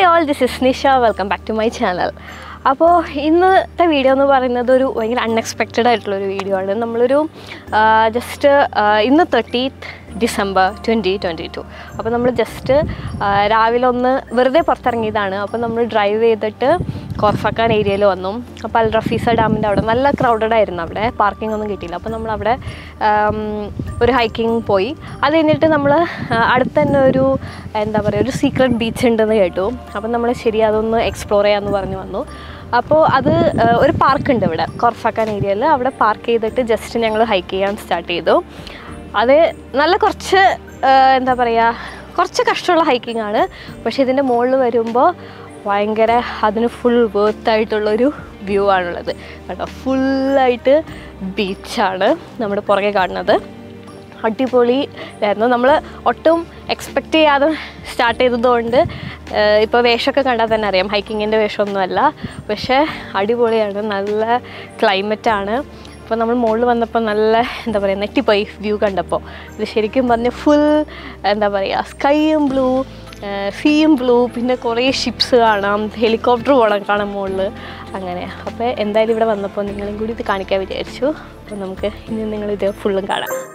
all this is Nisha welcome back to my channel അപ്പോൾ ഇന്നത്തെ video എന്ന് പറയുന്നത് ഒരു ഭയങ്കര അൺഎക്സ്പെക്റ്റഡ് ആയിട്ടുള്ളൊരു വീഡിയോ ആണ് നമ്മളൊരു ജസ്റ്റ് ഇന്ന് thirtieth December twenty twenty two അപ്പോൾ നമ്മൾ ജസ്റ്റ് രാവിലെ ഒന്ന് വെറുതെ പുറത്തിറങ്ങിയതാണ് അപ്പോൾ നമ്മൾ ഡ്രൈവ് ചെയ്തിട്ട് കോർഫക്കാൻ ഏരിയയിൽ വന്നു അപ്പോൾ അൽ റഫീസ ഡാമിൻ്റെ അവിടെ നല്ല ക്രൗഡഡ് ആയിരുന്നു അവിടെ പാർക്കിംഗ് ഒന്നും കിട്ടിയില്ല അപ്പോൾ നമ്മൾ അവിടെ ആം, ഒരു ഹൈക്കിംഗ് പോയി അത് കഴിഞ്ഞിട്ട് നമ്മൾ അടുത്ത് തന്നെ ഒരു എന്താ പറയുക ഒരു സീക്രട്ട് ബീച്ച് ഉണ്ടെന്ന് കേട്ടു അപ്പോൾ നമ്മൾ ശരി അതൊന്ന് എക്സ്പ്ലോർ ചെയ്യാമെന്ന് പറഞ്ഞു വന്നു അപ്പോൾ അത് ആ, ഒരു പാർക്ക് ഉണ്ട് ഇവിടെ കോർഫക്കാൻ ഏരിയയിൽ അവിടെ പാർക്ക് ചെയ്തിട്ട് ജസ്റ്റ് ഞങ്ങൾ ഹൈക്ക് ചെയ്യാൻ സ്റ്റാർട്ട് ചെയ്തു അത് നല്ല കുറച്ച് ആ, എന്താ പറയുക കുറച്ച് കഷ്ടമുള്ള ഹൈക്കിംഗ് ആണ് പക്ഷേ ഇതിൻ്റെ മുകളിൽ വരുമ്പോൾ ഭയങ്കര അതിന് ഫുൾ വേർത്തായിട്ടുള്ളൊരു വ്യൂ ആണുള്ളത് കേട്ടോ ഫുള്ളായിട്ട് ബീച്ചാണ് നമ്മുടെ പുറകെ കാണുന്നത് അടിപൊളി ആയിരുന്നു നമ്മൾ ഒട്ടും എക്സ്പെക്റ്റ് ചെയ്യാതെ സ്റ്റാർട്ട് ചെയ്തതുകൊണ്ട് ഇപ്പോൾ വേഷമൊക്കെ കണ്ടാൽ തന്നെ അറിയാം ഹൈക്കിങ്ങിൻ്റെ വേഷമൊന്നുമല്ല പക്ഷേ അടിപൊളിയാണ് നല്ല ക്ലൈമറ്റാണ് അപ്പോൾ നമ്മൾ മുകളിൽ വന്നപ്പോൾ നല്ല എന്താ പറയുക നെറ്റിപ്പോയി വ്യൂ കണ്ടപ്പോൾ ഇത് ശരിക്കും പറഞ്ഞ് ഫുൾ എന്താ പറയുക സ്കൈയും ബ്ലൂ സീയും ബ്ലൂ പിന്നെ കുറേ ഷിപ്സ് കാണാം ഹെലികോപ്റ്റർ പോകണം കാണാം മുകളിൽ അങ്ങനെ അപ്പോൾ എന്തായാലും ഇവിടെ വന്നപ്പോൾ നിങ്ങളും കൂടി ഇത് കാണിക്കാൻ വിചാരിച്ചു അപ്പോൾ നമുക്ക് ഇനി നിങ്ങളിത് ഫുള്ളും കാണാം